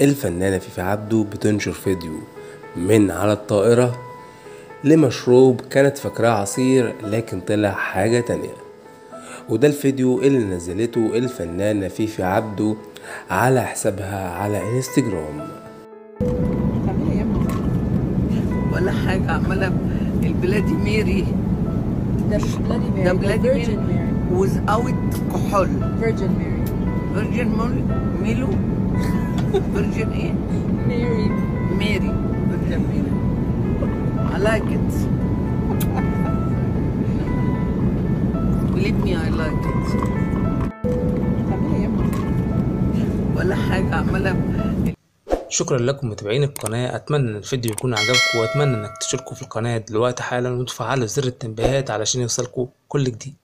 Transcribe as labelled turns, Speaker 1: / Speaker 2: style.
Speaker 1: الفنانة فيفي عبده بتنشر فيديو من على الطائرة لمشروب كانت فاكراه عصير لكن طلع حاجة تانية وده الفيديو اللي نزلته الفنانة فيفي عبده على حسابها على انستجرام
Speaker 2: تعملي يا أما
Speaker 3: ولا حاجة عمالة البلادي ميري
Speaker 2: ده مش بلادي ميري
Speaker 3: ده بلادي
Speaker 2: فيرجن
Speaker 3: ميري
Speaker 2: ميري
Speaker 3: وزاوت كحول
Speaker 2: فيرجن ميري
Speaker 3: فيرجن مول ميلو فيرجن ايه؟
Speaker 2: ميري
Speaker 3: ميري فيرجن ميري I like it Believe me I like it
Speaker 2: تعملي يا أما
Speaker 3: ولا حاجة عمالة
Speaker 4: شكرا لكم متابعين القناة أتمنى إن الفيديو يكون عجبكم وأتمنى إنك تشتركوا في القناة دلوقتي حالا وتفعلوا زر التنبيهات علشان يوصلكوا كل جديد